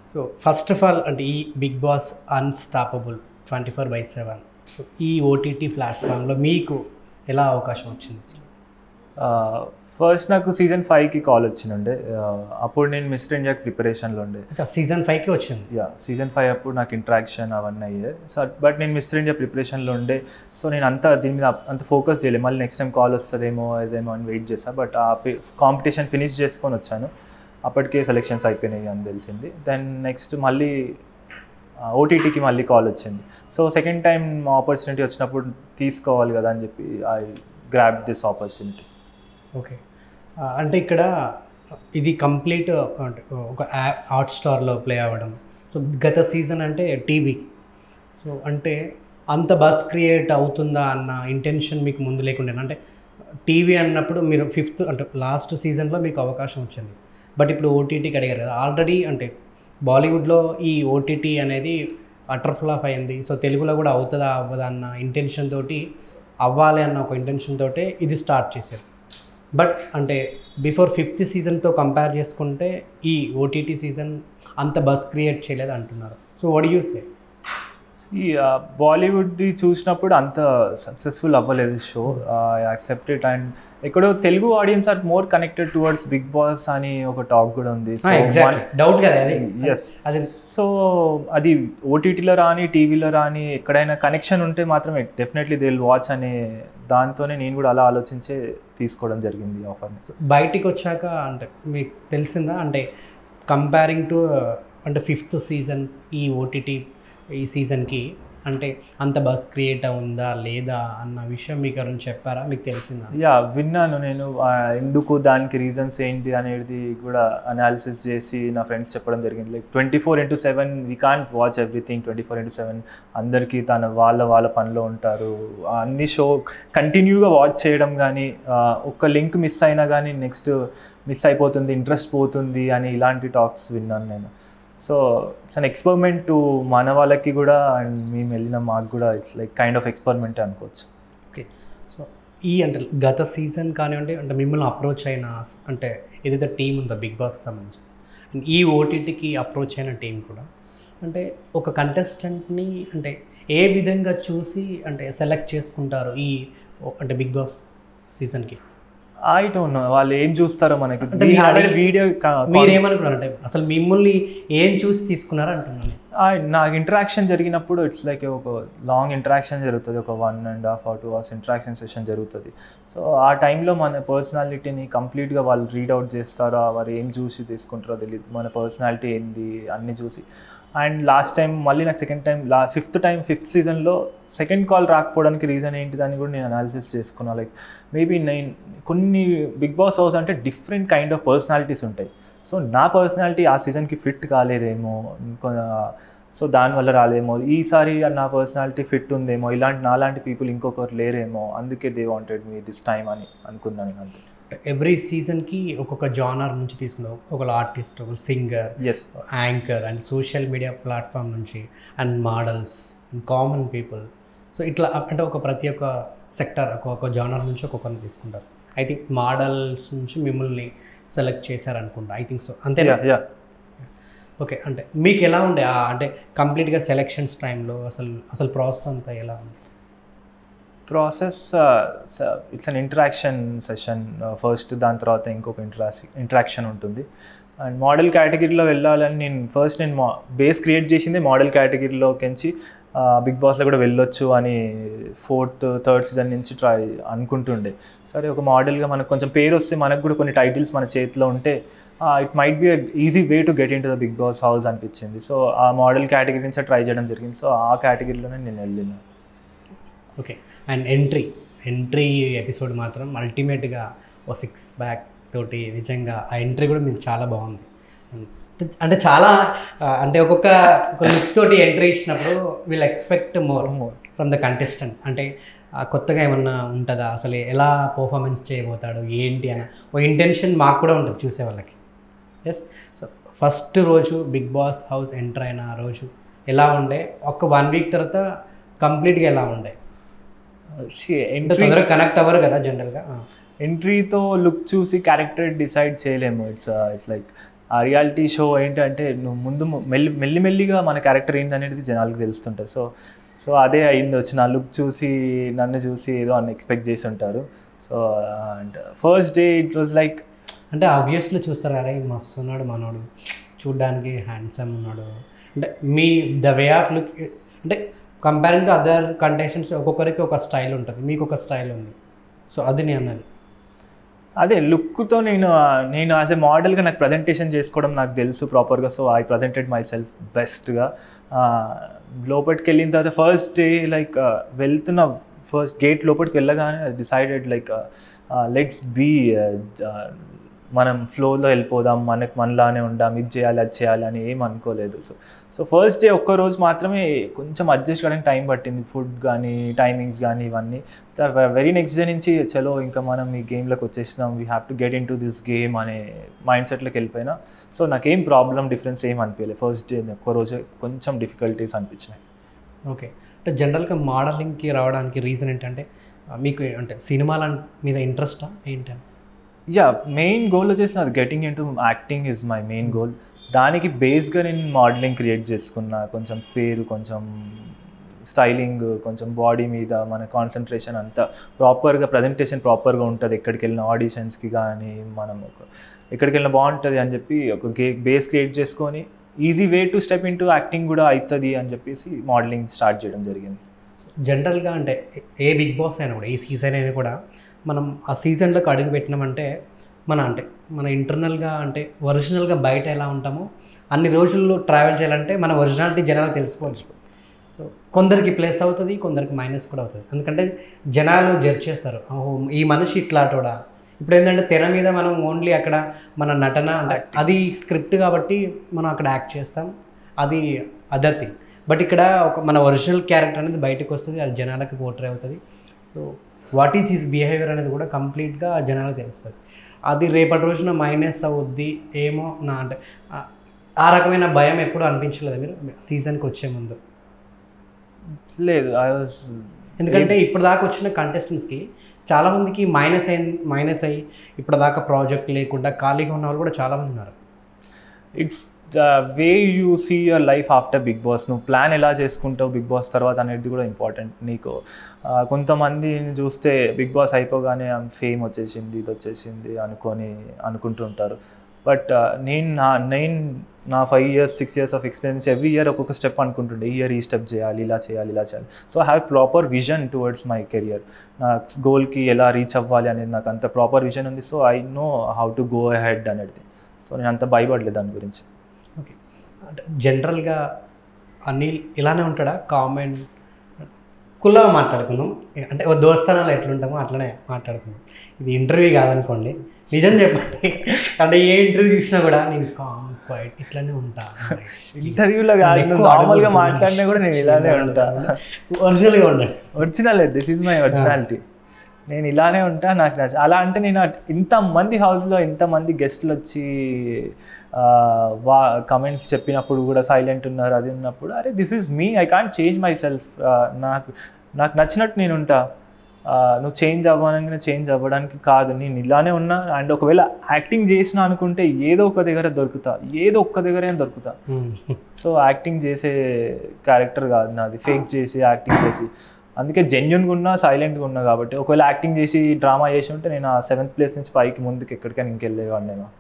So first of all అంటే ఈ Bigg Boss Unstoppable twenty four by seven so ఈ OTT ప్లాట్ఫామ్లో మీకు ఎలా అవకాశం వచ్చింది అసలు ఫస్ట్ నాకు సీజన్ ఫైవ్కి కాల్ వచ్చిండే అప్పుడు నేను మిస్టర్ ఇండియాకి ప్రిపరేషన్లో ఉండే సీజన్ ఫైవ్కి వచ్చింది యా సీజన్ ఫైవ్ అప్పుడు నాకు ఇంట్రాక్షన్ అవన్నీ అయ్యాయి సో బట్ నేను మిస్టర్ ఇండియా ప్రిపరేషన్లో ఉండే సో నేను అంత దీని మీద అంత ఫోకస్ చేయలేదు మళ్ళీ నెక్స్ట్ టైం కాల్ వస్తుందేమో అదేమో అని వెయిట్ చేస్తాను బట్ ఆ కాంపిటీషన్ ఫినిష్ చేసుకొని వచ్చాను అప్పటికే సెలెక్షన్స్ అయిపోయినాయి అని తెలిసింది దెన్ నెక్స్ట్ మళ్ళీ ఓటీటీకి మళ్ళీ కాల్ వచ్చింది సో సెకండ్ టైం ఆపర్చునిటీ వచ్చినప్పుడు తీసుకోవాలి కదా అని చెప్పి I grab this opportunity okay ఆ, అంటే ఇక్కడ ఇది కంప్లీట్ అంటే ఒక యాప్ హాట్ స్టార్లో ప్లే అవ్వడం సో గత సీజన్ అంటే టీవీ సో అంటే అంత బస్ క్రియేట్ అవుతుందా అన్న ఇంటెన్షన్ మీకు ముందు లేకుండా అంటే టీవీ అన్నప్పుడు మీరు ఫిఫ్త్ అంటే లాస్ట్ సీజన్లో మీకు అవకాశం వచ్చింది బట్ ఇప్పుడు ఓటీటీకి అడిగారు కదా ఆల్రెడీ అంటే బాలీవుడ్లో ఈ ఓటీటీ అనేది అటర్ ఫ్లాప్ అయింది సో తెలుగులో కూడా అవుతుందా అవ్వదా అన్న ఇంటెన్షన్ తోటి అవ్వాలి అన్న ఒక ఇంటెన్షన్ తోటే ఇది స్టార్ట్ చేశారు బట్ అంటే బిఫోర్ ఫిఫ్త్ సీజన్తో కంపేర్ చేసుకుంటే ఈ ఓటీటీ సీజన్ అంత బస్ క్రియేట్ చేయలేదు అంటున్నారు సో వడ్ యూ సే ఈ బాలీవుడ్ది చూసినప్పుడు అంత సక్సెస్ఫుల్ అవ్వలేదు షో యాక్సెప్ట్ ఇట్ అండ్ ఎక్కడో Telugu audience are more connected towards Bigg Boss అని ఒక టాక్ కూడా ఉంది ఎగ్జాక్ట్లీ డౌట్ కదా అది Yes. అది సో అది ఓటీటీలో రాని టీవీలో రాని ఎక్కడైనా కనెక్షన్ ఉంటే మాత్రమే డెఫినెట్లీ దే విల్ వాచ్ అనే దాంతోనే నేను కూడా అలా ఆలోచించే తీసుకోవడం జరిగింది ఆఫర్ని బయటికి వచ్చాక అంటే మీకు తెలిసిందా అంటే కంపేరింగ్ టు అంటే ఫిఫ్త్ సీజన్ ఈ ఓటీటీ ఈ సీజన్కి అంటే అంత బస్ క్రియేట్ ఉందా లేదా అన్న విషయం మీకు ఎవరైనా చెప్పారా మీకు తెలిసిందా యా విన్నాను నేను ఆ, ఎందుకు దానికి రీజన్స్ ఏంటి అనేది కూడా అనాలిసిస్ చేసి నా ఫ్రెండ్స్ చెప్పడం జరిగింది like twenty four into seven we can't watch everything twenty four into seven అందరికీ తన వాళ్ళ వాళ్ళ పనిలో ఉంటారు ఆ, అన్ని షో కంటిన్యూగా వాచ్ చేయడం కానీ ఒక్క లింక్ మిస్ అయినా కానీ నెక్స్ట్ మిస్ అయిపోతుంది ఇంట్రెస్ట్ పోతుంది అని ఇలాంటి టాక్స్ విన్నాను నేను so it's an experiment to మన వాళ్ళకి కూడా అండ్ మేము వెళ్ళిన మాకు కూడా it's like kind of experiment అనుకోవచ్చు ఓకే సో ఈ అంటే గత సీజన్ కానివ్వండి అంటే మిమ్మల్ని అప్రోచ్ అయిన అంటే ఏదైతే టీం ఉందో బిగ్ బాస్కి సంబంధించి And ఈ ఓటీటీకి అప్రోచ్ అయిన టీం కూడా అంటే ఒక కంటెస్టెంట్ని అంటే ఏ విధంగా చూసి అంటే సెలెక్ట్ చేసుకుంటారు ఈ ఓ- అంటే బిగ్ బాస్ సీజన్కి ఐ డోంట్ నో వాళ్ళు ఏం చూస్తారో మనకి అంటే మీరు అడిగి- వీడియో మీరేమనుకున్నారు అంటే అసలు మిమ్మల్ని ఏం చూసి తీసుకున్నారు అంటున్నాను నాకు ఇంటరాక్షన్ జరిగినప్పుడు ఇట్స్ లైక్ ఒక లాంగ్ ఇంటరాక్షన్ జరుగుతుంది ఒక one and half or two hours interaction session జరుగుతుంది సో ఆ టైంలో మన పర్సనాలిటీని కంప్లీట్గా వాళ్ళు రీడౌట్ చేస్తారో వారు ఏం చూసి తీసుకుంటారో తెలియదు మన పర్సనాలిటీ ఏంది అన్నీ చూసి అండ్ లాస్ట్ టైం మళ్ళీ నాకు సెకండ్ టైం లా ఫిఫ్త్ టైం ఫిఫ్త్ సీజన్లో సెకండ్ కాల్ రాకపోవడానికి రీజన్ ఏంటిదని కూడా నేను అనాలిసిస్ చేసుకున్నా లైక్ మేబీ నేను కొన్ని బిగ్ బాస్ హౌస్ అంటే డిఫరెంట్ కైండ్ ఆఫ్ పర్సనాలిటీస్ ఉంటాయి సో నా పర్సనాలిటీ ఆ సీజన్కి ఫిట్ కాలేదేమో ఇంకో సో దానివల్ల రాలేమో ఈసారి నా పర్సనాలిటీ ఫిట్ ఉందేమో ఇలాంటి నాలాంటి పీపుల్ ఇంకొకరు లేరేమో అందుకే they wanted me this time అని అనుకున్నాను నేను అంతే ఎవ్రీ సీజన్కి ఒక్కొక్క జానర్ నుంచి తీసుకున్నాం ఒకళ్ళు ఆర్టిస్ట్ ఒకళ్ళు singers anchor and social media platform నుంచి and models and common people so ఇట్లా అంటే ఒక ప్రతి ఒక్క సెక్టర్ ఒక్కొక్క జానర్ నుంచి ఒక్కొక్కరిని తీసుకుంటారు ఐ థింక్ మోడల్స్ నుంచి మిమ్మల్ని సెలెక్ట్ చేశారనుకుంటా ఐ థింక్ సో అంతే యా యా ఓకే అంటే మీకు ఎలా ఉండే ఆ అంటే కంప్లీట్గా సెలెక్షన్స్ టైంలో అసలు అసలు ప్రాసెస్ అంతా ఎలా ఉంది process it's an interaction session first దాని తర్వాత ఇంకొక ఇంటరాక్షన్ ఇంటరాక్షన్ ఉంటుంది అండ్ మోడల్ కేటగిరీలో వెళ్ళాలని నేను ఫస్ట్ నేను మా బేస్ క్రియేట్ చేసింది మోడల్ కేటగిరీలోకించి బిగ్ బాస్లో కూడా వెళ్ళొచ్చు అని ఫోర్త్ థర్డ్ సీజన్ నుంచి ట్రై అనుకుంటుండే సరే ఒక మోడల్గా మనకు కొంచెం పేరు వస్తే మనకు కూడా కొన్ని టైటిల్స్ మన చేతిలో ఉంటే it might be easy way to get into the Bigg Boss house అనిపించింది సో ఆ మోడల్ కేటగిరీ నుంచి ట్రై చేయడం జరిగింది సో ఆ కేటగిరీలోనే నేను వెళ్ళిన okay and entry entry episode మాత్రం అల్టిమేట్గా ఓ సిక్స్ బ్యాక్ తోటి నిజంగా ఆ ఎంట్రీ కూడా మీకు చాలా బాగుంది అంటే చాలా ఆ, అంటే ఒక్కొక్క ఒక లుక్ తోటి ఎంట్రీ ఇచ్చినప్పుడు వీళ్ళు expect more from the contestant అంటే ఆ, కొత్తగా ఏమన్నా ఉంటుందా అసలు ఎలా పర్ఫార్మెన్స్ చేయబోతాడు ఏంటి అని ఓ ఇంటెన్షన్ మాకు కూడా ఉంటుంది చూసే వాళ్ళకి ఎస్ సో ఫస్ట్ రోజు బిగ్ బాస్ హౌస్ ఎంటర్ అయిన ఆ రోజు ఎలా ఉండే ఒక వన్ వీక్ తర్వాత కంప్లీట్గా ఎలా ఉండే అంటే ఎంట్రీ తొందరగా కనెక్ట్ అవ్వరు కదా జనరల్గా ఎంట్రీతో లుక్ చూసి క్యారెక్టర్ డిసైడ్ చేయలేము ఇట్స్ ఇట్స్ లైక్ ఆ రియాలిటీ షో ఏంటంటే నువ్వు ముందు ము- మెల్లి మెల్లిమెల్లిగా మన క్యారెక్టర్ ఏందనేది జనాలకు తెలుస్తుంటుంది సో సో అదే అయింది వచ్చి నా లుక్ చూసి నన్ను చూసి ఏదో అని ఎక్స్పెక్ట్ చేసి ఉంటారు so and first day it was like అంటే ఆబ్వియస్లీ చూస్తారు అరే మస్తు ఉన్నాడు మనోడు చూడ్డానికి హ్యాండ్సమ్ ఉన్నాడు అంటే మీ ద వే ఆఫ్ లుక్ అంటే కంపేరింగ్ టు అదర్ కంటెస్టెంట్స్ ఒక్కొక్కరికి ఒక స్టైల్ ఉంటుంది మీకు ఒక స్టైల్ ఉంది సో అది నేను అన్నది అదే లుక్తో నేను నేను యాజ్ ఎ మోడల్గా నాకు ప్రజెంటేషన్ చేసుకోవడం నాకు తెలుసు ప్రాపర్గా so I presented myself బెస్ట్గా లోపలికి వెళ్ళిన తర్వాత ఫస్ట్ డే లైక్ వెళ్తున్న ఫస్ట్ గేట్ లోపలికి వెళ్ళగానే డిసైడెడ్ లైక్ లెట్స్ బీ మనం ఫ్లోలో వెళ్ళిపోదాం మనకు మనలానే ఉందాం ఇది చేయాలి అది చేయాలి అని ఏం అనుకోలేదు సో సో ఫస్ట్ డే ఒక్క రోజు మాత్రమే కొంచెం అడ్జస్ట్ కావడానికి టైం పట్టింది ఫుడ్ కానీ టైమింగ్స్ కానీ ఇవన్నీ వెరీ నెక్స్ట్ డే నుంచి చలో ఇంకా మనం ఈ గేమ్లోకి వచ్చేసినాం we have to get into this game అనే మైండ్ సెట్లోకి వెళ్ళిపోయినా సో నాకేం ప్రాబ్లం డిఫరెన్స్ ఏం అనిపించలేదు ఫస్ట్ డే ఒక్క రోజు కొంచెం డిఫికల్టీస్ అనిపించినాయి ఓకే అంటే జనరల్గా మోడలింగ్కి రావడానికి రీజన్ ఏంటంటే ఆ, మీకు అంటే సినిమాల మీద ఇంట్రెస్టా ఏంటని యా మెయిన్ గోల్ వచ్చేసి నాది getting into acting is my main goal దానికి బేస్గా నేను మోడలింగ్ క్రియేట్ చేసుకున్నా కొంచెం పేరు కొంచెం స్టైలింగ్ కొంచెం బాడీ మీద మన కాన్సన్ట్రేషన్ అంతా ప్రాపర్గా ప్రజెంటేషన్ ప్రాపర్గా ఉంటుంది ఎక్కడికి వెళ్ళిన ఆడిషన్స్కి కానీ మనం ఒక ఎక్కడికి వెళ్ళినా బాగుంటుంది అని చెప్పి ఒక గే బేస్ క్రియేట్ చేసుకొని easy way to step into acting కూడా అవుతుంది అని చెప్పేసి మోడలింగ్ స్టార్ట్ చేయడం జరిగింది జనరల్గా అంటే ఏ బిగ్ బాస్ అయినా కూడా ఏ సీజన్ అయినా కూడా మనం ఆ సీజన్లోకి అడుగు పెట్టినామంటే మన అంటే మన ఇంటర్నల్గా అంటే ఒరిజినల్గా బయట ఎలా ఉంటామో అన్ని రోజుల్లో ట్రావెల్ చేయాలంటే మన ఒరిజినాలిటీ జనాలు తెలుసుకోవచ్చు సో కొందరికి ప్లస్ అవుతుంది కొందరికి మైనస్ కూడా అవుతుంది ఎందుకంటే జనాలు జడ్జ్ చేస్తారు ఓహో ఈ మనిషి ఇట్లాటోడా ఇప్పుడు ఏంటంటే తెర మీద మనం ఓన్లీ అక్కడ మన నటన అంటే అది స్క్రిప్ట్ కాబట్టి మనం అక్కడ యాక్ట్ చేస్తాం అది అదర్ థింగ్ బట్ ఇక్కడ ఒక మన ఒరిజినల్ క్యారెక్టర్ అనేది బయటకు వస్తుంది అది జనాలకు పోర్ట్రే అవుతుంది so what is his behaviour అనేది కూడా కంప్లీట్గా జనాలకు తెలుస్తుంది అది రేపటి రోజున మైనస్ అవుద్ది ఏమో నా అంటే ఆ- ఆ రకమైన భయం ఎప్పుడు అనిపించలేదు మీరు సీజన్కి వచ్చే ముందు లేదు ఐ వాజ్ ఎందుకంటే ఇప్పుడు దాకా వచ్చిన కంటెస్టెంట్స్కి చాలామందికి మైనస్ అయి మైనస్ అయ్యి ఇప్పుడు దాకా ప్రాజెక్ట్ లేకుండా ఖాళీగా ఉన్న వాళ్ళు కూడా చాలామంది ఉన్నారు it's the way you see your life after Bigg Boss నువ్వు ప్లాన్ ఎలా చేసుకుంటావు బిగ్ బాస్ తర్వాత అనేది కూడా ఇంపార్టెంట్ నీకు ఆ, కొంతమందిని చూస్తే బిగ్ బాస్ అయిపోగానే ఫేమ్ వచ్చేసింది ఇది వచ్చేసింది అనుకొని అనుకుంటుంటారు బట్ నేను నా నేను నా five years six years of experience every year ఒక్కొక్క స్టెప్ అనుకుంటుండే ఈ ఇయర్ ఈ స్టెప్ చేయాలి ఇలా చేయాలి ఇలా చేయాలి so I have proper vision towards my career నా గోల్కి ఎలా రీచ్ అవ్వాలి అనేది నాకు అంత ప్రాపర్ విజన్ ఉంది so I know how to go ahead అనేది సో నేను అంత భయపడలేదు దాని గురించి ఓకే అంటే జనరల్గా అనిల్ ఇలానే ఉంటాడా కామెంట్ కుల్లగా మాట్లాడుకుందాం అంటే ఓ దోస్తానాలు ఎట్లుంటామో అట్లనే మాట్లాడుకుందాం ఇది ఇంటర్వ్యూ కాదనుకోండి నిజం చెప్పండి అంటే ఏ ఇంటర్వ్యూ చూసినా కూడా నేను కామ్ క్వైట్ ఇట్లానే ఉంటా ఇంటర్వ్యూలో కాదు నువ్వు నార్మల్గా మాట్లాడినా కూడా నేను ఇలానే ఉంటా ఒరిజినల్గా ఉండండి original this is my originality నేను ఇలానే ఉంటా నాకు నచ్చ అలా అంటే నేను అట్- ఇంతమంది హౌస్లో ఇంతమంది గెస్ట్లు వచ్చి ఆ, వా కమెంట్స్ చెప్పినప్పుడు కూడా సైలెంట్ ఉన్నారు అది ఉన్నప్పుడు అరే this is me I can't change myself నాకు నాకు నచ్చినట్టు నేను ఉంటా ఆ, నువ్వు చేంజ్ అవ్వడానికి చేంజ్ అవ్వడానికి కాదు నేను ఇలానే ఉన్నా అండ్ ఒకవేళ యాక్టింగ్ చేసిన అనుకుంటే ఏదో ఒక దగ్గర దొరుకుతా ఏదో ఒక్క దగ్గరే దొరుకుతా సో యాక్టింగ్ చేసే క్యారెక్టర్ కాదు నాది ఫేక్ చేసి యాక్టింగ్ చేసి అందుకే జెన్యున్గా ఉన్నా సైలెంట్గా ఉన్నా కాబట్టి ఒకవేళ యాక్టింగ్ చేసి డ్రామా చేసి ఉంటే నేను ఆ సెవెంత్ ప్లేస్ నుంచి పైకి ముందుకు ఎక్కడికైనా ఇంకెళ్ళేవాడిని నేను